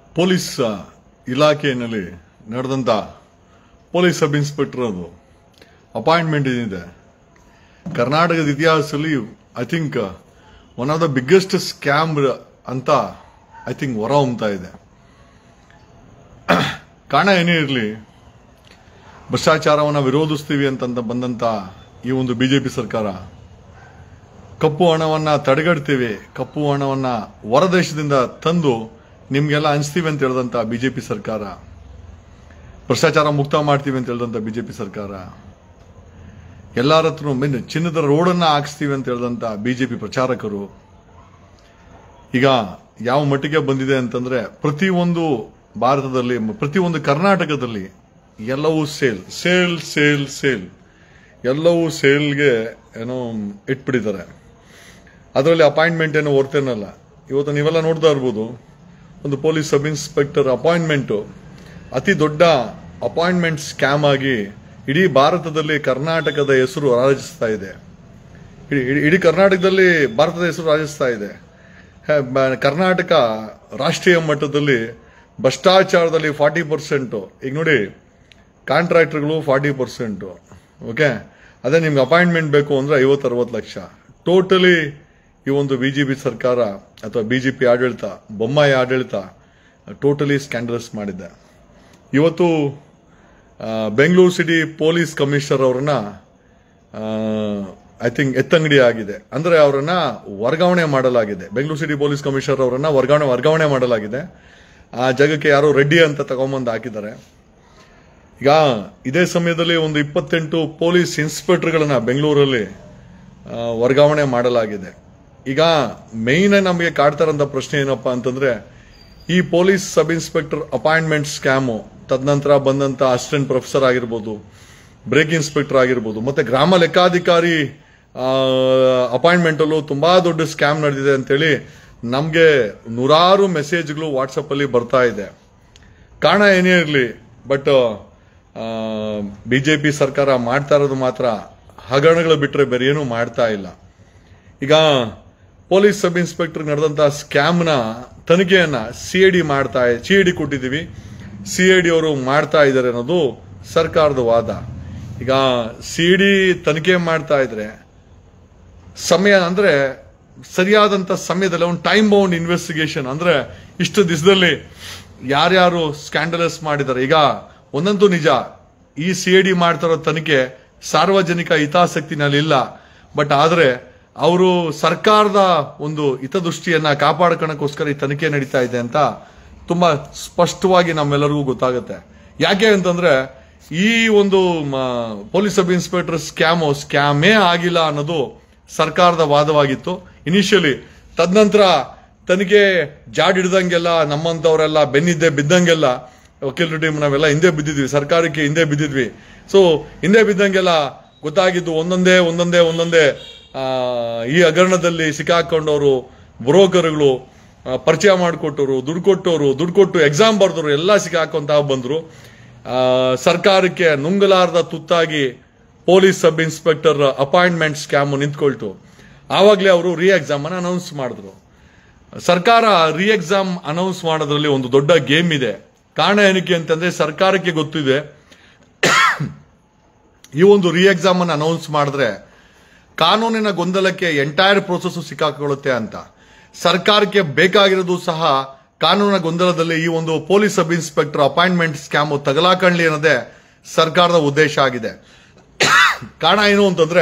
police ಇಲಾಖೆಯಲ್ಲಿ ನಡೆದಂತ police sub inspector ಅದು ಅಪಾಯಿಂಟ್ಮೆಂಟ್ ಏನಿದೆ ಕರ್ನಾಟಕದ ಇತಿಹಾಸದಲ್ಲಿ I think one of the biggest scam ಅಂತ ಐ ಥಿಂಕ್ ಹೊರ ಹೊಮ್ತಾ ಇದೆ ಕಾರಣ ಏನೇ ಇರಲಿ ಭ್ರಷ್ಟಾಚಾರವನ್ನು ವಿರೋಧಿಸ್ತೀವಿ ಅಂತಂತ ಬಂದಂತ ಈ ಒಂದು ಬಿಜೆಪಿ ಸರ್ಕಾರ ಕಪ್ಪು ಹಣವನ್ನ ತಡೆಗಟ್ತೀವಿ ಕಪ್ಪು ಹಣವನ್ನ ಹೊರದೇಶದಿಂದ ತಂದು ನಿಮ್ಗೆಲ್ಲ ಹಂಚ್ತೀವಿ ಅಂತ ಹೇಳಿದಂತ ಬಿಜೆಪಿ ಸರ್ಕಾರ ಭ್ರಷ್ಟಾಚಾರ ಮುಕ್ತ ಮಾಡ್ತೀವಿ ಅಂತ ಹೇಳಿದಂತ ಬಿಜೆಪಿ ಸರ್ಕಾರ ಎಲ್ಲರ ಹತ್ರ ಮೀನ್ ಚಿನ್ನದ ರೋಡನ್ನ ಹಾಕಿಸ್ತೀವಿ ಅಂತ ಹೇಳಿದಂತ ಬಿಜೆಪಿ ಪ್ರಚಾರಕರು ಈಗ ಯಾವ ಮಟ್ಟಿಗೆ ಬಂದಿದೆ ಅಂತಂದ್ರೆ ಪ್ರತಿಯೊಂದು ಭಾರತದಲ್ಲಿ ಪ್ರತಿಯೊಂದು ಕರ್ನಾಟಕದಲ್ಲಿ ಎಲ್ಲವೂ ಸೇಲ್ ಸೇಲ್ ಸೇಲ್ ಸೇಲ್ ಎಲ್ಲವೂ ಸೇಲ್ಗೆ ಏನೋ ಇಟ್ಬಿಟ್ಟಿದ್ದಾರೆ ಅದರಲ್ಲಿ ಅಪಾಯಿಂಟ್ಮೆಂಟ್ ಏನೋ ಹೊರ್ತೇನಲ್ಲ ಇವತ್ತು ನೀವೆಲ್ಲ ನೋಡ್ತಾ ಇರ್ಬೋದು ಒಂದು ಪೊಲೀಸ್ ಸಬ್ ಇನ್ಸ್ಪೆಕ್ಟರ್ ಅಪಾಯಿಂಟ್ಮೆಂಟ್ ಅತಿ ದೊಡ್ಡ ಅಪಾಯಿಂಟ್ಮೆಂಟ್ ಸ್ಕ್ಯಾಮ್ ಆಗಿ ಇಡೀ ಭಾರತದಲ್ಲಿ ಕರ್ನಾಟಕದ ಹೆಸರು ರಾಜಿಸ್ತಾ ಇದೆ ಇಡೀ- ಇಡೀ- ಇಡೀ ಕರ್ನಾಟಕದಲ್ಲಿ ಭಾರತದ ಹೆಸರು ರಾಜಿಸ್ತಾ ಇದೆ ಹೆ- ಬ- ಕರ್ನಾಟಕ ರಾಷ್ಟ್ರೀಯ ಮಟ್ಟದಲ್ಲಿ ಭ್ರಷ್ಟಾಚಾರದಲ್ಲಿ ಫಾರ್ಟಿ ಪರ್ಸೆಂಟ್ ಈಗ ನೋಡಿ ಕಾಂಟ್ರಾಕ್ಟರ್ಗಳು ಫಾರ್ಟಿ ಪರ್ಸೆಂಟ್ ಓಕೆ ಅದೇ ನಿಮ್ಗೆ ಅಪಾಯಿಂಟ್ಮೆಂಟ್ ಬೇಕು ಅಂದ್ರೆ ಐವತ್ತು ಅರವತ್ತು ಲಕ್ಷ ಟೋಟಲಿ ಈ ಒಂದು ಬಿಜೆಪಿ ಸರ್ಕಾರ ಅಥವಾ ಬಿಜೆಪಿ ಆಡಳಿತ ಬೊಮ್ಮಾಯಿ ಆಡಳಿತ ಟೋಟಲಿ ಸ್ಕ್ಯಾಂಡಲಸ್ ಮಾಡಿದೆ ಇವತ್ತು ಆ, ಬೆಂಗಳೂರು ಸಿಟಿ ಪೊಲೀಸ್ ಕಮಿಷನರ್ ಅವರನ್ನ ಐ ಥಿಂಕ್ ಎತ್ತಂಗಡಿ ಆಗಿದೆ ಅಂದ್ರೆ ಅವರನ್ನ ವರ್ಗಾವಣೆ ಮಾಡಲಾಗಿದೆ ಬೆಂಗಳೂರು ಸಿಟಿ ಪೊಲೀಸ್ ಕಮಿಷನರ್ ಅವರನ್ನ ವರ್ಗಾವಣೆ ವರ್ಗಾವಣೆ ಮಾಡಲಾಗಿದೆ ಆ ಜಾಗಕ್ಕೆ ಯಾರೋ ರೆಡ್ಡಿ ಅಂತ ತಗೊಂಬಂದು ಹಾಕಿದ್ದಾರೆ ಈಗ ಇದೇ ಸಮಯದಲ್ಲಿ ಒಂದು ಇಪ್ಪತ್ತೆಂಟು ಪೊಲೀಸ್ ಇನ್ಸ್ಪೆಕ್ಟರ್ಗಳನ್ನ ಬೆಂಗಳೂರಲ್ಲಿ ಆ, ವರ್ಗಾವಣೆ ಮಾಡಲಾಗಿದೆ ಈಗ ಮೇಯ್ನ್ ನಮಗೆ ಕಾಡ್ತಾರಂತ ಪ್ರಶ್ನೆ ಏನಪ್ಪಾ ಅಂತಂದ್ರೆ ಈ police sub inspector appointment scam ತದನಂತರ ಬಂದಂತ ಅಸಿಸ್ಟೆಂಟ್ ಪ್ರೊಫೆಸರ್ ಆಗಿರ್ಬೋದು ಬ್ರೇಕ್ ಇನ್ಸ್ಪೆಕ್ಟರ್ ಆಗಿರ್ಬೋದು ಮತ್ತೆ ಗ್ರಾಮ ಲೆಕ್ಕಾಧಿಕಾರಿ ಅಪಾಯಿಂಟ್ಮೆಂಟ್ ಅಲ್ಲೂ ತುಂಬಾ ದೊಡ್ಡ ಸ್ಕ್ಯಾಮ್ ನಡೆದಿದೆ ಅಂತೇಳಿ ನಮಗೆ ನೂರಾರು ಮೆಸೇಜ್ಗಳು ವಾಟ್ಸಪ್ ಅಲ್ಲಿ ಬರ್ತಾ ಇದೆ ಕಾರಣ ಏನೇ ಇರಲಿ ಬಟ್ ಬಿಜೆಪಿ ಸರ್ಕಾರ ಮಾಡ್ತಾ ಇರೋದು ಮಾತ್ರ ಹಗರಣಗಳು ಬಿಟ್ರೆ ಬೇರೆ ಏನೂ ಮಾಡ್ತಾ ಇಲ್ಲ ಈಗ ಪೊಲೀಸ್ ಸಬ್ ಇನ್ಸ್ಪೆಕ್ಟರ್ ನಡೆದಂತ ಸ್ಕ್ಯಾಮ್ನ ತನಿಖೆಯನ್ನ ಸಿ ಡಿ ಮಾಡ್ತಾ ಸಿ ಡಿ ಕೊಟ್ಟಿದ್ದೀವಿ ಸಿ ಡಿ ಅವರು ಮಾಡ್ತಾ ಇದ್ದಾರೆ ಅನ್ನೋದು ಸರ್ಕಾರದ ವಾದ ಈಗ ಸಿ ಡಿ ತನಿಖೆ ಮಾಡ್ತಾ ಇದ್ರೆ ಸಮಯ ಅಂದ್ರೆ ಸರಿಯಾದಂತ ಸಮಯದಲ್ಲಿ ಒಂದು ಟೈಮ್ ಬೌಂಡ್ ಇನ್ವೆಸ್ಟಿಗೇಷನ್ ಅಂದ್ರೆ ಇಷ್ಟು ದಿವಸದಲ್ಲಿ ಯಾರ್ಯಾರು ಸ್ಕ್ಯಾಂಡಲಸ್ ಮಾಡಿದ್ದಾರೆ ಈಗ ಒಂದಂತೂ ನಿಜ ಈ ಸಿ ಡಿ ಮಾಡ್ತಿರೋ ತನಿಖೆ ಸಾರ್ವಜನಿಕ ಹಿತಾಸಕ್ತಿನಲ್ಲಿ ಇಲ್ಲ ಬಟ್ ಆದ್ರೆ ಅವರು ಸರ್ಕಾರದ ಒಂದು ಹಿತದೃಷ್ಟಿಯನ್ನ ಕಾಪಾಡ್ಕೊಳಕ್ಕೋಸ್ಕರ ಈ ತನಿಖೆ ನಡೀತಾ ಇದೆ ಅಂತ ತುಂಬಾ ಸ್ಪಷ್ಟವಾಗಿ ನಮ್ಮೆಲ್ಲರಿಗೂ ಗೊತ್ತಾಗುತ್ತೆ ಯಾಕೆ ಅಂತಂದ್ರೆ ಈ ಒಂದು ಮ- ಪೊಲೀಸ್ ಸಬ್ ಇನ್ಸ್ಪೆಕ್ಟರ್ ಸ್ಕ್ಯಾಮು ಸ್ಕ್ಯಾಮೇ ಆಗಿಲ್ಲ ಅನ್ನೋದು ಸರ್ಕಾರದ ವಾದವಾಗಿತ್ತು ಇನಿಷಿಯಲಿ ತದನಂತರ ತನಿಖೆ ಜಾಡ್ ಹಿಡ್ದಂಗೆಲ್ಲ ನಮ್ಮಂತವರೆಲ್ಲ ಬೆನ್ನಿದ್ದೆ ಬಿದ್ದಂಗೆಲ್ಲ ವಕೀಲರ ಟೀಮ್ ನಾವೆಲ್ಲ ಹಿಂದೆ ಬಿದ್ದಿದ್ವಿ ಸರ್ಕಾರಕ್ಕೆ ಹಿಂದೆ ಬಿದ್ದಿದ್ವಿ ಸೊ ಹಿಂದೆ ಬಿದ್ದಂಗೆಲ್ಲ ಗೊತ್ತಾಗಿದ್ದು ಒಂದೊಂದೇ ಒಂದೊಂದೇ ಒಂದೊಂದೇ ಆ, ಈ ಹಗರಣದಲ್ಲಿ ಸಿಕ್ಕಾಕೊಂಡವರು ಬ್ರೋಕರ್ಗಳು ಆ, ಪರಿಚಯ ಮಾಡಿಕೊಟ್ಟವರು ದುಡ್ಡು ಕೊಟ್ಟವರು ದುಡ್ಡು ಕೊಟ್ಟು ಎಕ್ಸಾಮ್ ಬರ್ದವರು ಎಲ್ಲ ಸಿಕ್ಕಾಕೊಂತ ಬಂದ್ರು ಆ, ಸರ್ಕಾರಕ್ಕೆ ನುಂಗಲಾರದ ತುತ್ತಾಗಿ police sub inspector appointment scam ನಿಂತ್ಕೊಳ್ತು ಆವಾಗಲೇ ಅವರು ರಿ ಎಕ್ಸಾಮ್ ಅನ್ನ ಅನೌನ್ಸ್ ಮಾಡಿದ್ರು ಸರ್ಕಾರ ರಿ ಎಕ್ಸಾಮ್ ಅನೌನ್ಸ್ ಮಾಡೋದ್ರಲ್ಲಿ ಒಂದು ದೊಡ್ಡ ಗೇಮ್ ಇದೆ ಕಾರಣ ಏನಕ್ಕೆ ಅಂತಂದ್ರೆ ಸರ್ಕಾರಕ್ಕೆ ಗೊತ್ತಿದೆ ಈ ಒಂದು ರಿ ಎಕ್ಸಾಮ್ ಅನ್ನು ಅನೌನ್ಸ್ ಮಾಡಿದ್ರೆ ಕಾನೂನಿನ ಗೊಂದಲಕ್ಕೆ ಎಂಟೈರ್ ಪ್ರೋಸೆಸ್ ಸಿಕ್ಕಾಕೊಳ್ಳುತ್ತೆ ಅಂತ ಸರ್ಕಾರಕ್ಕೆ ಬೇಕಾಗಿರೋದು ಸಹ ಕಾನೂನಿನ ಗೊಂದಲದಲ್ಲಿ ಈ ಒಂದು police sub inspector appointment scam ತಗಲಾಕಣ್ಲಿ ಅನ್ನೋದೇ ಸರ್ಕಾರದ ಉದ್ದೇಶ ಆಗಿದೆ ಕಾರಣ ಏನು ಅಂತಂದ್ರೆ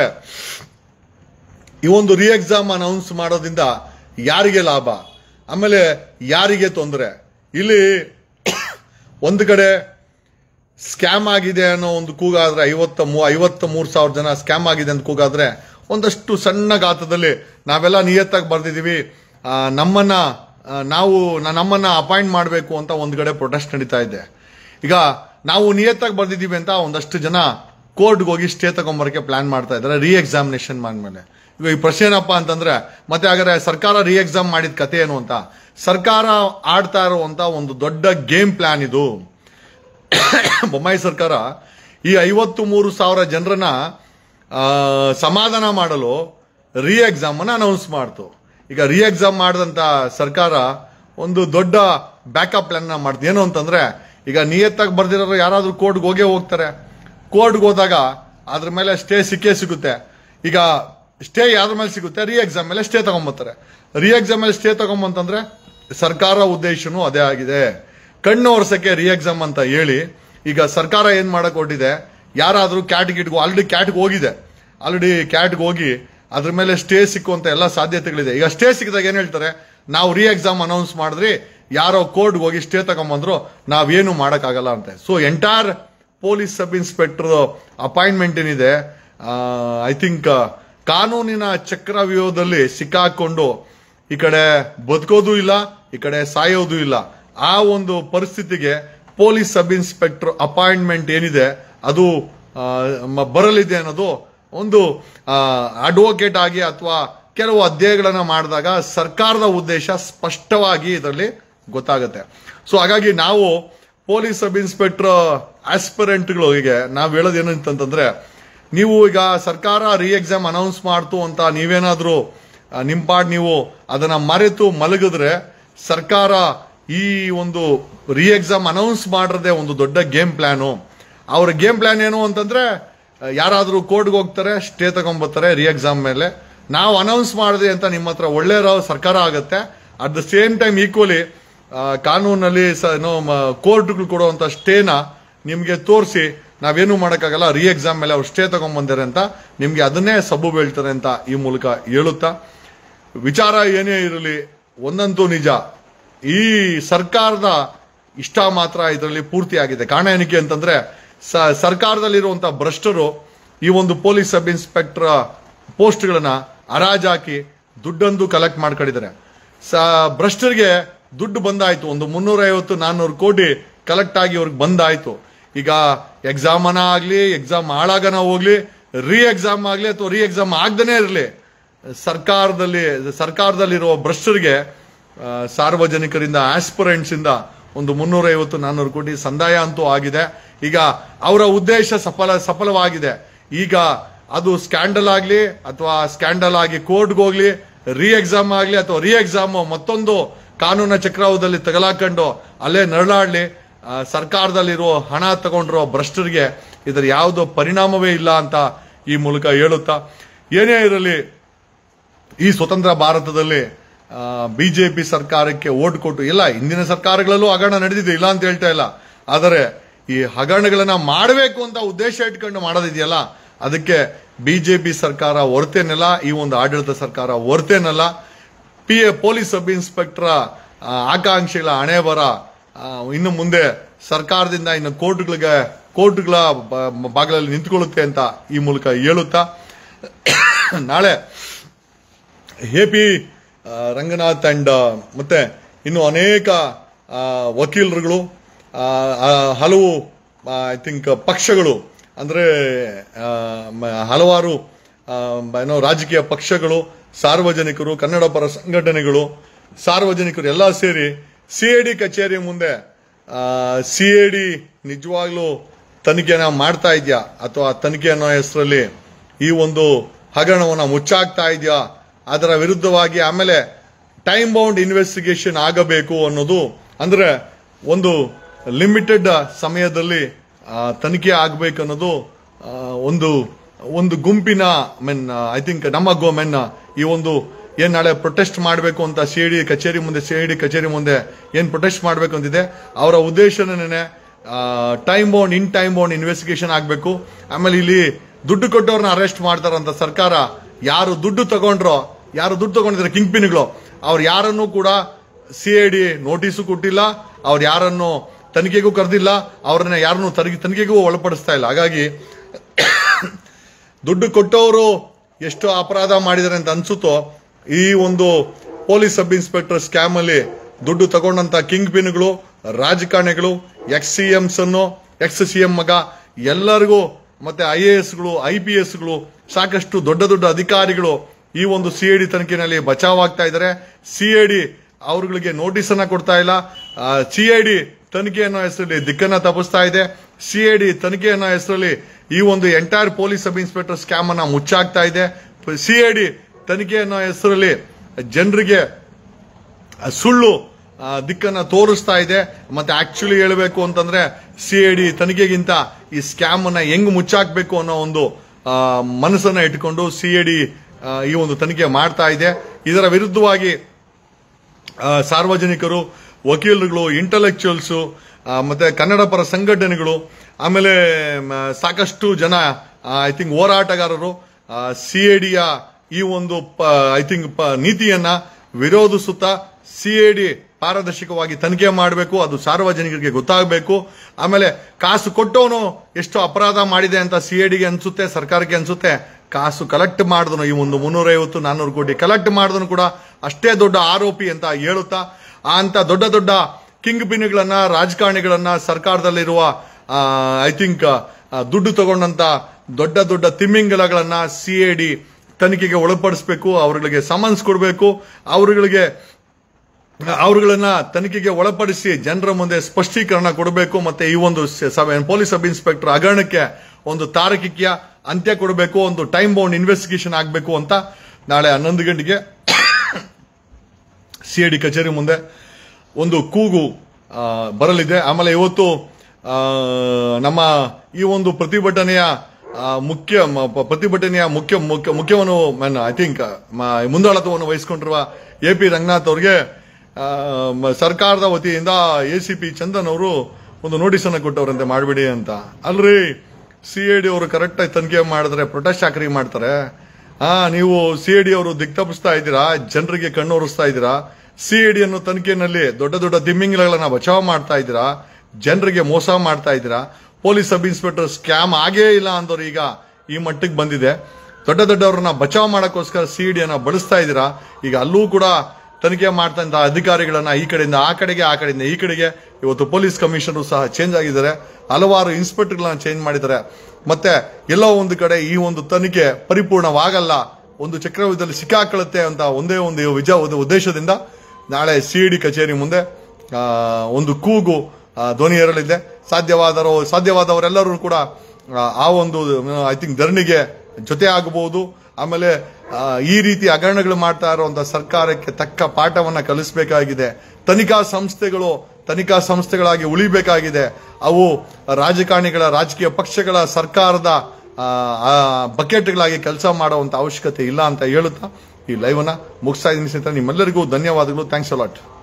ಈ ಒಂದು ರಿ ಎಕ್ಸಾಮ್ ಅನೌನ್ಸ್ ಮಾಡೋದ್ರಿಂದ ಯಾರಿಗೆ ಲಾಭ ಆಮೇಲೆ ಯಾರಿಗೆ ತೊಂದರೆ ಇಲ್ಲಿ ಒಂದು ಕಡೆ ಸ್ಕ್ಯಾಮ್ ಆಗಿದೆ ಅನ್ನೋ ಒಂದು ಕೂಗಾದ್ರೆ ಐವತ್ತ ಮೂ ಐವತ್ತ ಮೂರು ಸಾವಿರ ಜನ ಸ್ಕ್ಯಾಮ್ ಆಗಿದೆ ಅಂತ ಕೂಗಾದ್ರೆ ಒಂದಷ್ಟು ಸಣ್ಣ ಗಾತ್ರದಲ್ಲಿ ನಾವೆಲ್ಲ ನಿಯತ್ತಾಗಿ ಬರ್ದಿದೀವಿ ಆ, ನಮ್ಮನ್ನ ಆ, ನಾವು ನ- ನಮ್ಮನ್ನ ಅಪಾಯಿಂಟ್ ಮಾಡಬೇಕು ಅಂತ ಒಂದ್ ಕಡೆ ಪ್ರೊಟೆಸ್ಟ್ ನಡೀತಾ ಇದೆ ಈಗ ನಾವು ನಿಯತ್ತಾಗಿ ಬರ್ದಿದೀವಿ ಅಂತ ಒಂದಷ್ಟು ಜನ ಕೋರ್ಟ್ಗೆ ಹೋಗಿ ಸ್ಟೇ ತಗೊಂಬರಕ್ಕೆ ಪ್ಲಾನ್ ಮಾಡ್ತಾ ಇದ್ದಾರೆ ರಿ ಎಕ್ಸಾಮಿನೇಷನ್ ಮಾಡ್ಮೇಲೆ ಈಗ ಈ ಪ್ರಶ್ನೆ ಏನಪ್ಪಾ ಅಂತಂದ್ರೆ ಮತ್ತೆ ಹಾಗಾದ್ರೆ ಸರ್ಕಾರ ರಿ ಎಕ್ಸಾಮ್ ಮಾಡಿದ ಕತೆ ಏನು ಅಂತ ಸರ್ಕಾರ ಆಡ್ತಾ ಇರುವಂತ ಒಂದು ದೊಡ್ಡ ಗೇಮ್ ಪ್ಲಾನ್ ಇದು ಬೊಮ್ಮಾಯಿ ಸರ್ಕಾರ ಈ ಐವತ್ತು ಮೂರು ಸಾವಿರ ಜನರನ್ನ ಆ, ಸಮಾಧಾನ ಮಾಡಲು ರಿ ಎಕ್ಸಾಮ್ ಅನ್ನ ಅನೌನ್ಸ್ ಮಾಡ್ತು ಈಗ ರಿ ಎಕ್ಸಾಮ್ ಮಾಡಿದಂತ ಸರ್ಕಾರ ಒಂದು ದೊಡ್ಡ ಬ್ಯಾಕಪ್ ಪ್ಲಾನ್ ಮಾಡ್ತೀವಿ ಏನು ಅಂತಂದ್ರೆ ಈಗ ನಿಯತ್ತಾಗಿ ಬರ್ದಿರೋರು ಯಾರಾದ್ರೂ ಕೋರ್ಟ್ಗೆ ಹೋಗೇ ಹೋಗ್ತಾರೆ ಕೋರ್ಟ್ಗೆ ಹೋದಾಗ ಅದ್ರ ಮೇಲೆ ಸ್ಟೇ ಸಿಕ್ಕೇ ಸಿಗುತ್ತೆ ಈಗ ಸ್ಟೇ ಯಾವ್ದ್ರ ಮೇಲೆ ಸಿಗುತ್ತೆ ರಿ ಎಕ್ಸಾಮ್ ಮೇಲೆ ಸ್ಟೇ ತಗೊಂಬರ್ತಾರೆ ರಿ ಎಕ್ಸಾಮ್ ಮೇಲೆ ಸ್ಟೇ ತಗೊಂಬಂತಂದ್ರೆ ಸರ್ಕಾರ ಉದ್ದೇಶನೂ ಅದೇ ಆಗಿದೆ ಕಣ್ಣು ಒರೆಸಕ್ಕೆ ರಿ ಎಕ್ಸಾಮ್ ಅಂತ ಹೇಳಿ ಈಗ ಸರ್ಕಾರ ಏನ್ ಮಾಡಕ್ ಹೊರಟಿದೆ ಯಾರಾದ್ರೂ ಕ್ಯಾಟ್ ಗಿಟ್ಗೂ ಆಲ್ರೆಡಿ ಕ್ಯಾಟ್ಗೆ ಹೋಗಿದೆ ಆಲ್ರೆಡಿ ಕ್ಯಾಟ್ಗೆ ಹೋಗಿ ಅದ್ರ ಮೇಲೆ ಸ್ಟೇ ಸಿಕ್ಕುವಂತ ಎಲ್ಲ ಸಾಧ್ಯತೆಗಳಿದೆ ಈಗ ಸ್ಟೇ ಸಿಕ್ಕಿದಾಗ ಏನ್ ಹೇಳ್ತಾರೆ ನಾವು ರಿ ಎಕ್ಸಾಮ್ ಅನೌನ್ಸ್ ಮಾಡಿದ್ರಿ ಯಾರೋ ಕೋರ್ಟ್ಗೆ ಹೋಗಿ ಸ್ಟೇ ತಗೊಂಬಂದ್ರು ನಾವೇನು ಮಾಡಕ್ಕಾಗಲ್ಲ ಅಂತ so entire police sub inspector appointment ಏನಿದೆ ಐ ಥಿಂಕ್ ಕಾನೂನಿನ ಚಕ್ರವ್ಯೂಹದಲ್ಲಿ ಸಿಕ್ಕಾಕೊಂಡು ಈ ಕಡೆ ಬದುಕೋದು ಇಲ್ಲ ಈ ಕಡೆ ಸಾಯೋದು ಇಲ್ಲ ಆ ಒಂದು ಪರಿಸ್ಥಿತಿಗೆ ಪೊಲೀಸ್ ಸಬ್ ಇನ್ಸ್ಪೆಕ್ಟರ್ ಅಪಾಯಿಂಟ್ಮೆಂಟ್ ಏನಿದೆ ಅದು ಆ, ಮ- ಬರಲಿದೆ ಅನ್ನೋದು ಒಂದು ಅಡ್ವೊಕೇಟ್ ಆಗಿ ಅಥವಾ ಕೆಲವು ಅಧ್ಯಯನಗಳನ್ನ ಮಾಡಿದಾಗ ಸರ್ಕಾರದ ಉದ್ದೇಶ ಸ್ಪಷ್ಟವಾಗಿ ಇದರಲ್ಲಿ ಗೊತ್ತಾಗುತ್ತೆ ಸೊ ಹಾಗಾಗಿ ನಾವು ಪೊಲೀಸ್ ಸಬ್ ಇನ್ಸ್ಪೆಕ್ಟರ್ ಆಸ್ಪಿರೆಂಟ್ಗಳಿಗೆ ನಾವು ಹೇಳೋದು ಏನು ಅಂತಂದ್ರೆ ನೀವು ಈಗ ಸರ್ಕಾರ ರಿ ಎಕ್ಸಾಮ್ ಅನೌನ್ಸ್ ಮಾಡ್ತು ಅಂತ ನೀವೇನಾದ್ರೂ ಆ, ನಿಮ್ ಪಾಡ್ ನೀವು ಅದನ್ನ ಮರೆತು ಮಲಗಿದ್ರೆ ಸರ್ಕಾರ ಈ ಒಂದು ರಿ ಎಕ್ಸಾಮ್ ಅನೌನ್ಸ್ ಮಾಡಿರದೆ ಒಂದು ದೊಡ್ಡ ಗೇಮ್ ಪ್ಲಾನು ಅವ್ರ ಗೇಮ್ ಪ್ಲಾನ್ ಏನು ಅಂತಂದ್ರೆ ಆ, ಯಾರಾದ್ರೂ ಕೋರ್ಟ್ಗೆ ಹೋಗ್ತಾರೆ ಸ್ಟೇ ತಗೊಂಡ್ಬರ್ತಾರೆ ರಿ ಎಕ್ಸಾಮ್ ಮೇಲೆ ನಾವು ಅನೌನ್ಸ್ ಮಾಡಿದೆ ಅಂತ ನಿಮ್ಮ ಹತ್ರ ಒಳ್ಳೆ ರ- ಸರ್ಕಾರ ಆಗುತ್ತೆ at the same time equally ಕಾನೂನಲ್ಲಿ ಸ ಏನೋ ಕೋರ್ಟ್ಗಳು ಕೊಡುವಂತ ಸ್ಟೇನ ನಿಮ್ಗೆ ತೋರಿಸಿ ನಾವೇನು ಮಾಡೋಕ್ಕಾಗಲ್ಲ ರಿ ಎಕ್ಸಾಮ್ ಮೇಲೆ ಅವ್ರು ಸ್ಟೇ ತಗೊಂಡ್ಬಂದಾರೆ ಅಂತ ನಿಮ್ಗೆ ಅದನ್ನೇ ಸಬ್ಬು ಬೀಳ್ತಾರೆ ಅಂತ ಈ ಮೂಲಕ ಹೇಳುತ್ತಾ ವಿಚಾರ ಏನೇ ಇರಲಿ ಒಂದಂತೂ ನಿಜ ಈ ಸರ್ಕಾರದ ಇಷ್ಟ ಮಾತ್ರ ಇದರಲ್ಲಿ ಪೂರ್ತಿಯಾಗಿದೆ ಕಾರಣ ಏನಕ್ಕೆ ಅಂತಂದ್ರೆ ಸ- ಸರ್ಕಾರದಲ್ಲಿರುವಂತಹ ಭ್ರಷ್ಟರು ಈ ಒಂದು ಪೊಲೀಸ್ ಸಬ್ ಇನ್ಸ್ಪೆಕ್ಟರ್ ಪೋಸ್ಟ್ಗಳನ್ನ ಹರಾಜಾಕಿ ದುಡ್ಡಂದು ಕಲೆಕ್ಟ್ ಮಾಡ್ಕೊಂಡಿದ್ದಾರೆ ಸ ಭ್ರಷ್ಟರಿಗೆ ದುಡ್ಡು ಬಂದಾಯ್ತು ಒಂದು ಮುನ್ನೂರ ಐವತ್ತು ನಾನ್ನೂರು ಕೋಟಿ ಕಲೆಕ್ಟ್ ಆಗಿ ಅವ್ರಿಗೆ ಬಂದಾಯ್ತು ಈಗ ಎಕ್ಸಾಮನ ಆಗ್ಲಿ ಎಕ್ಸಾಮ್ ಹಾಳಾಗನ ಹೋಗ್ಲಿ ರೀ ಎಕ್ಸಾಮ್ ಆಗ್ಲಿ ಅಥವಾ ರೀ ಎಕ್ಸಾಮ್ ಆಗ್ದೇನೆ ಇರಲಿ ಸರ್ಕಾರದಲ್ಲಿ ಸರ್ಕಾರದಲ್ಲಿರುವ ಭ್ರಷ್ಟರಿಗೆ ಆ, ಸಾರ್ವಜನಿಕರಿಂದ ಆಸ್ಪಿರೆಂಟ್ಸ್ ಇಂದ ಒಂದು ಮುನ್ನೂರ ಐವತ್ತು ನಾನ್ನೂರು ಕೋಟಿ ಸಂದಾಯ ಅಂತೂ ಆಗಿದೆ ಈಗ ಅವರ ಉದ್ದೇಶ ಸಫಲ ಸಫಲವಾಗಿದೆ ಈಗ ಅದು ಸ್ಕ್ಯಾಂಡಲ್ ಆಗ್ಲಿ ಅಥವಾ ಸ್ಕ್ಯಾಂಡಲ್ ಆಗಿ ಕೋರ್ಟ್ಗೆ ಹೋಗ್ಲಿ ರೀ ಎಕ್ಸಾಮ್ ಆಗ್ಲಿ ಅಥವಾ ರೀ ಎಕ್ಸಾಮ್ ಮತ್ತೊಂದು ಕಾನೂನ ಚಕ್ರವದಲ್ಲಿ ತಗಲಾಕೊಂಡು ಅಲ್ಲೇ ನರಳಾಡ್ಲಿ ಆ, ಸರ್ಕಾರದಲ್ಲಿರೋ ಹಣ ತಗೊಂಡಿರೋ ಭ್ರಷ್ಟರಿಗೆ ಇದರ ಯಾವುದೋ ಪರಿಣಾಮವೇ ಇಲ್ಲ ಅಂತ ಈ ಮೂಲಕ ಹೇಳುತ್ತಾ ಏನೇ ಇರಲಿ ಈ ಸ್ವತಂತ್ರ ಭಾರತದಲ್ಲಿ ಬಿಜೆಪಿ ಸರ್ಕಾರಕ್ಕೆ ಓಟ್ ಕೊಟ್ಟು ಇಲ್ಲ ಹಿಂದಿನ ಸರ್ಕಾರಗಳಲ್ಲೂ ಹಗರಣ ನಡೆದಿದೆ ಇಲ್ಲ ಅಂತ ಹೇಳ್ತಾ ಇಲ್ಲ ಆದರೆ ಈ ಹಗರಣಗಳನ್ನ ಮಾಡಬೇಕು ಅಂತ ಉದ್ದೇಶ ಇಟ್ಕೊಂಡು ಮಾಡೋದಿದೆಯಲ್ಲ ಅದಕ್ಕೆ ಬಿಜೆಪಿ ಸರ್ಕಾರ ಹೊರತೇನಲ್ಲ ಈ ಒಂದು ಆಡಳಿತ ಸರ್ಕಾರ ಹೊರತೇನಲ್ಲ P A police sub inspector ಆಕಾಂಕ್ಷೆಗಳ ಹಣೆ ಬರ ಆ, ಇನ್ನು ಮುಂದೆ ಸರ್ಕಾರದಿಂದ ಇನ್ನು ಕೋರ್ಟ್ಗಳಿಗೆ ಕೋರ್ಟ್ಗಳ ಬ- ಬಾಗಿಲಲ್ಲಿ ನಿಂತ್ಕೊಳ್ಳುತ್ತೆ ಅಂತ ಈ ಮೂಲಕ ಹೇಳುತ್ತಾ ನಾಳೆ ಎ ಪಿ ರಂಗನಾಥ್ ಅಂಡ್ ಮತ್ತೆ ಇನ್ನು ಅನೇಕ ಆ, ವಕೀಲರುಗಳು ಆ, ಆ, ಹಲವು ಐ ಥಿಂಕ್ ಪಕ್ಷಗಳು ಅಂದ್ರೆ ಆ, ಮ- ಹಲವಾರು ಆ, ಏನೋ ರಾಜಕೀಯ ಪಕ್ಷಗಳು ಸಾರ್ವಜನಿಕರು ಕನ್ನಡ ಪರ ಸಂಘಟನೆಗಳು ಸಾರ್ವಜನಿಕರು ಎಲ್ಲ ಸೇರಿ ಸಿಐಡಿ ಕಚೇರಿ ಮುಂದೆ ಸಿಐಡಿ ನಿಜವಾಗ್ಲೂ ತನಿಖೆನ ಮಾಡ್ತಾ ಇದೆಯಾ ಅಥವಾ ತನಿಖೆ ಅನ್ನೋ ಹೆಸರಲ್ಲಿ ಈ ಒಂದು ಹಗರಣವನ್ನ ಮುಚ್ಚಾಕ್ತಾ ಇದೆಯಾ ಅದರ ವಿರುದ್ಧವಾಗಿ ಆಮೇಲೆ ಟೈಮ್ ಬೌಂಡ್ ಇನ್ವೆಸ್ಟಿಗೇಷನ್ ಆಗಬೇಕು ಅನ್ನೋದು ಅಂದ್ರೆ ಒಂದು ಲಿಮಿಟೆಡ್ ಸಮಯದಲ್ಲಿ ಆ, ತನಿಖೆ ಆಗಬೇಕು ಅನ್ನೋದು ಆ, ಒಂದು ಒಂದು ಗುಂಪಿನ ಮೆನ್ ಐ ಥಿಂಕ್ ನಮ್ಮ ಗೋ ಮೆನ್ ಈ ಒಂದು ಏನ್ ನಾಳೆ ಪ್ರೊಟೆಸ್ಟ್ ಮಾಡಬೇಕು ಅಂತ ಸಿ ಡಿ ಕಚೇರಿ ಮುಂದೆ ಸಿ ಡಿ ಕಚೇರಿ ಮುಂದೆ ಏನ್ ಪ್ರೊಟೆಸ್ಟ್ ಮಾಡಬೇಕು ಅಂತಿದೆ ಅವರ ಉದ್ದೇಶನೇ time bound in time bound investigation ಆಗಬೇಕು ಆಮೇಲೆ ಇಲ್ಲಿ ದುಡ್ಡು ಕೊಟ್ಟವ್ರನ್ನ ಅರೆಸ್ಟ್ ಮಾಡ್ತಾರಂತ ಸರ್ಕಾರ ಯಾರು ದುಡ್ಡು ತಗೊಂಡ್ರೋ ಯಾರು ದುಡ್ಡು ತಗೊಂಡಿದ್ರೆ ಕಿಂಗ್ ಪಿನ್ಗಳು ಅವ್ರು ಯಾರನ್ನೂ ಕೂಡ ಸಿ ಐ ಡಿ ನೋಟಿಸು ಕೊಟ್ಟಿಲ್ಲ ಅವ್ರು ಯಾರನ್ನು ತನಿಖೆಗೂ ಕರೆದಿಲ್ಲ ಅವ್ರನ್ನ ಯಾರನ್ನು ತನಿಖೆ ತನಿಖೆಗೂ ಒಳಪಡಿಸ್ತಾ ಇಲ್ಲ ಹಾಗಾಗಿ ದುಡ್ಡು ಕೊಟ್ಟವರು ಎಷ್ಟು ಅಪರಾಧ ಮಾಡಿದ್ದಾರೆ ಅಂತ ಅನ್ಸುತ್ತೋ ಈ ಒಂದು ಪೊಲೀಸ್ ಸಬ್ ಇನ್ಸ್ಪೆಕ್ಟರ್ ಸ್ಕ್ಯಾಮ್ ಅಲ್ಲಿ ದುಡ್ಡು ತಗೊಂಡಂತ ಕಿಂಗ್ ಪಿನ್ಗಳು ರಾಜಕಾರಣಿಗಳು ಎಕ್ಸ್ ಸಿ ಎಂಸ್ ಅನ್ನು ಎಕ್ಸ್ ಸಿ ಎಂ ಮಗ ಎಲ್ಲರಿಗೂ ಮತ್ತೆ ಐ ಎ ಎಸ್ಗಳು ಐ ಪಿ ಎಸ್ಗಳು ಸಾಕಷ್ಟು ದೊಡ್ಡ ದೊಡ್ಡ ಅಧಿಕಾರಿಗಳು ಈ ಒಂದು ಸಿ ಐ ಡಿ ತನಿಖೆನಲ್ಲಿ ಬಚಾವಾಗ್ತಾ ಇದ್ದಾರೆ ಸಿ ಐ ಡಿ ಅವ್ರಗಳಿಗೆ ನೋಟಿಸ್ ಅನ್ನ ಕೊಡ್ತಾ ಇಲ್ಲ ಸಿ ಐ ಡಿ ತನಿಖೆ ಅನ್ನೋ ಹೆಸರಲ್ಲಿ ದಿಕ್ಕನ್ನ ತಪ್ಪಿಸ್ತಾ ಇದೆ ಸಿ ಐ ಡಿ ತನಿಖೆ ಅನ್ನೋ ಹೆಸರಲ್ಲಿ ಈ ಒಂದು entire police sub inspector scam ಅನ್ನ ಮುಚ್ಚಾಕ್ತಾ ಇದೆ ಸಿ ಐ ಡಿ ತನಿಖೆ ಅನ್ನೋ ಹೆಸರಲ್ಲಿ ಜನರಿಗೆ ಸುಳ್ಳು ಆ, ದಿಕ್ಕನ್ನ ತೋರಿಸ್ತಾ ಇದೆ ಮತ್ತೆ ಆಕ್ಚುಲಿ ಹೇಳಬೇಕು ಅಂತಂದ್ರೆ ಸಿ ಐ ಡಿ ತನಿಖೆಗಿಂತ ಈ ಸ್ಕ್ಯಾಮ್ ಅನ್ನ ಹೆಂಗ್ ಮುಚ್ಚಾಕ್ಬೇಕು ಅನ್ನೋ ಒಂದು ಆ, ಮನಸ್ಸನ್ನ ಇಟ್ಕೊಂಡು ಸಿ ಐ ಡಿ ಈ ಒಂದು ತನಿಖೆ ಮಾಡ್ತಾ ಇದೆ ಇದರ ವಿರುದ್ಧವಾಗಿ ಆ, ಸಾರ್ವಜನಿಕರು ವಕೀಲರುಗಳು ಇಂಟಲೆಕ್ಚುಯಲ್ಸು ಮತ್ತೆ ಕನ್ನಡ ಪರ ಸಂಘಟನೆಗಳು ಆಮೇಲೆ ಮ, ಸಾಕಷ್ಟು ಜನ ಐ ಥಿಂಕ್ ಹೋರಾಟಗಾರರು ಸಿ ಎ ಡಿಯ ಈ ಒಂದು ಐ ಥಿಂಕ್ ನೀತಿಯನ್ನ ವಿರೋಧಿಸುತ್ತಾ ಸಿ ಎ ಡಿ ಪಾರದರ್ಶಕವಾಗಿ ತನಿಖೆ ಮಾಡಬೇಕು ಅದು ಸಾರ್ವಜನಿಕರಿಗೆ ಗೊತ್ತಾಗಬೇಕು ಆಮೇಲೆ ಕಾಸು ಕೊಟ್ಟವನು ಎಷ್ಟು ಅಪರಾಧ ಮಾಡಿದೆ ಅಂತ ಸಿ ಎ ಡಿಗೆ ಅನ್ಸುತ್ತೆ ಸರ್ಕಾರಕ್ಕೆ ಅನ್ಸುತ್ತೆ ಕಾಸು ಕಲೆಕ್ಟ್ ಮಾಡಿದನು ಈ ಒಂದು ಮುನ್ನೂರೈವತ್ತು ನಾನ್ನೂರು ಕೋಟಿ ಕಲೆಕ್ಟ್ ಮಾಡಿದನು ಕೂಡ ಅಷ್ಟೇ ದೊಡ್ಡ ಆರೋಪಿ ಅಂತ ಹೇಳುತ್ತಾ ಆ ಅಂತ ದೊಡ್ಡ ದೊಡ್ಡ ಕಿಂಗ್ ಪಿನ್ಗಳನ್ನ ರಾಜಕಾರಣಿಗಳನ್ನ ಸರ್ಕಾರದಲ್ಲಿರುವ ಐ ಥಿಂಕ್ ದುಡ್ಡು ತಗೊಂಡಂತ ದೊಡ್ಡ ದೊಡ್ಡ ತಿಮ್ಮಿಂಗಲಗಳನ್ನ ಸಿ ಎ ಡಿ ತನಿಖೆಗೆ ಒಳಪಡಿಸಬೇಕು ಅವರುಗಳಿಗೆ ಸಮನ್ಸ್ ಕೊಡಬೇಕು ಅವರುಗಳಿಗೆ ಅವರುಗಳನ್ನ ತನಿಖೆಗೆ ಒಳಪಡಿಸಿ ಜನರ ಮುಂದೆ ಸ್ಪಷ್ಟೀಕರಣ ಕೊಡಬೇಕು ಮತ್ತೆ ಈ ಒಂದು ಸ- ಸಬ್- ಪೊಲೀಸ್ ಸಬ್ ಇನ್ಸ್ಪೆಕ್ಟರ್ ಹಗರಣಕ್ಕೆ ಒಂದು ತಾರಕಿಕ್ಯ ಅಂತ್ಯ ಕೊಡಬೇಕು ಒಂದು ಟೈಮ್ ಬೌಂಡ್ ಇನ್ವೆಸ್ಟಿಗೇಷನ್ ಆಗಬೇಕು ಅಂತ ನಾಳೆ ಹನ್ನೊಂದು ಗಂಟೆಗೆ ಸಿ ಡಿ ಕಚೇರಿ ಮುಂದೆ ಒಂದು ಕೂಗು ಆ, ಬರಲಿದೆ ಆಮೇಲೆ ಇವತ್ತು ಆ, ನಮ್ಮ ಈ ಒಂದು ಪ್ರತಿಭಟನೆಯ ಆ, ಮುಖ್ಯ ಮ- ಪ- ಪ್ರತಿಭಟನೆಯ ಮುಖ್ಯ ಮುಖ್ಯ ಮುಖ್ಯವನ್ನು ಐ ಥಿಂಕ್ ಮುಂದಾಳತ್ವವನ್ನು ವಹಿಸಿಕೊಂಡಿರುವ ಎ ಪಿ ರಂಗನಾಥ್ ಅವರಿಗೆ ಆ, ಮ- ಸರ್ಕಾರದ ವತಿಯಿಂದ ಎ ಸಿ ಪಿ ಚಂದನ್ ಅವರು ಒಂದು ನೋಟಿಸ್ ಅನ್ನು ಕೊಟ್ಟವರಂತೆ ಮಾಡಬೇಡಿ ಅಂತ ಅಲ್ರಿ ಸಿ ಎ ಡಿ ಅವರು ಕರೆಕ್ಟ್ ಆಗಿ ತನಿಖೆ ಮಾಡಿದ್ರೆ ಪ್ರೊಟೆಸ್ಟ್ ಚಾಕರಿ ಮಾಡ್ತಾರೆ ಆ ನೀವು ಸಿ ಎ ಡಿ ಅವರು ದಿಕ್ತಪಿಸ್ತಾ ಇದ್ದೀರಾ ಜನರಿಗೆ ಕಣ್ಣೋರಿಸ್ತಾ ಇದ್ದೀರಾ ಸಿ ಎ ಡಿ ಅನ್ನೋ ತನಿಖೆನಲ್ಲಿ ದೊಡ್ಡ ದೊಡ್ಡ ದಿಮ್ಮಿಂಗ್ಗಳನ್ನ ಬಚಾವ್ ಮಾಡ್ತಾ ಇದ್ದೀರಾ ಜನರಿಗೆ ಮೋಸ ಮಾಡ್ತಾ ಇದ್ದೀರಾ ಪೊಲೀಸ್ ಸಬ್ ಇನ್ಸ್ಪೆಕ್ಟರ್ ಸ್ಕ್ಯಾಮ್ ಆಗೇ ಇಲ್ಲ ಅಂದವ್ರು ಈಗ ಈ ಮಟ್ಟಕ್ಕೆ ಬಂದಿದೆ ದೊಡ್ಡ ದೊಡ್ಡವ್ರನ್ನ ಬಚಾವ್ ಮಾಡಕ್ಕೋಸ್ಕರ ಸಿ ಡಿ ಅನ್ನ ಬಳಸ್ತಾ ಇದ್ದೀರಾ ಈಗ ಅಲ್ಲೂ ಕೂಡ ತನಿಖೆ ಮಾಡ್ತಾ ಇದ್ದ ಅಧಿಕಾರಿಗಳನ್ನ ಈ ಕಡೆಯಿಂದ ಆ ಕಡೆಗೆ ಆ ಕಡೆಯಿಂದ ಈ ಕಡೆಗೆ ಇವತ್ತು ಪೊಲೀಸ್ ಕಮಿಷನರ್ ಸಹ ಚೇಂಜ್ ಆಗಿದ್ದಾರೆ ಹಲವಾರು ಇನ್ಸ್ಪೆಕ್ಟರ್ಗಳನ್ನ ಚೇಂಜ್ ಮಾಡಿದ್ದಾರೆ ಮತ್ತೆ ಎಲ್ಲೋ ಒಂದು ಕಡೆ ಈ ಒಂದು ತನಿಖೆ ಪರಿಪೂರ್ಣವಾಗಲ್ಲ ಒಂದು ಚಕ್ರವ್ಯೂಹದಲ್ಲಿ ಸಿಕ್ಕಾಕೊಳ್ಳುತ್ತೆ ಅಂತ ಒಂದೇ ಒಂದು ವಿಜ ಒಂದು ಉದ್ದೇಶದಿಂದ ನಾಳೆ ಸಿ ಡಿ ಕಚೇರಿ ಮುಂದೆ ಆ, ಒಂದು ಕೂಗು ಆ, ಧ್ವನಿ ಏರಲಿದೆ ಸಾಧ್ಯವಾದರೋ ಸಾಧ್ಯವಾದವರೆಲ್ಲರೂ ಕೂಡ ಆ, ಆ ಒಂದು ಐ ಥಿಂಕ್ ಧರಣಿಗೆ ಜೊತೆ ಆಗಬಹುದು ಆಮೇಲೆ ಆ, ಈ ರೀತಿ ಹಗರಣಗಳು ಮಾಡ್ತಾ ಇರುವಂತಹ ಸರ್ಕಾರಕ್ಕೆ ತಕ್ಕ ಪಾಠವನ್ನ ಕಲಿಸಬೇಕಾಗಿದೆ ತನಿಖಾ ಸಂಸ್ಥೆಗಳು ತನಿಖಾ ಸಂಸ್ಥೆಗಳಾಗಿ ಉಳಿಬೇಕಾಗಿದೆ ಅವು ರಾಜಕಾರಣಿಗಳ ರಾಜಕೀಯ ಪಕ್ಷಗಳ ಸರ್ಕಾರದ ಆ, ಆ, ಬಕೆಟ್ಗಳಾಗಿ ಕೆಲಸ ಮಾಡುವಂತ ಅವಶ್ಯಕತೆ ಇಲ್ಲ ಅಂತ ಹೇಳುತ್ತಾ ಈ ಲೈವ್ ಅನ್ನ ಮುಗಿಸ್ತಾ ಇದ್ದೀನಿ ಸ್ನೇಹಿತರೆ ನಿಮ್ಮೆಲ್ಲರಿಗೂ ಧನ್ಯವಾದಗಳು ಥ್ಯಾಂಕ್ಸ್ ಅಲಾಟ್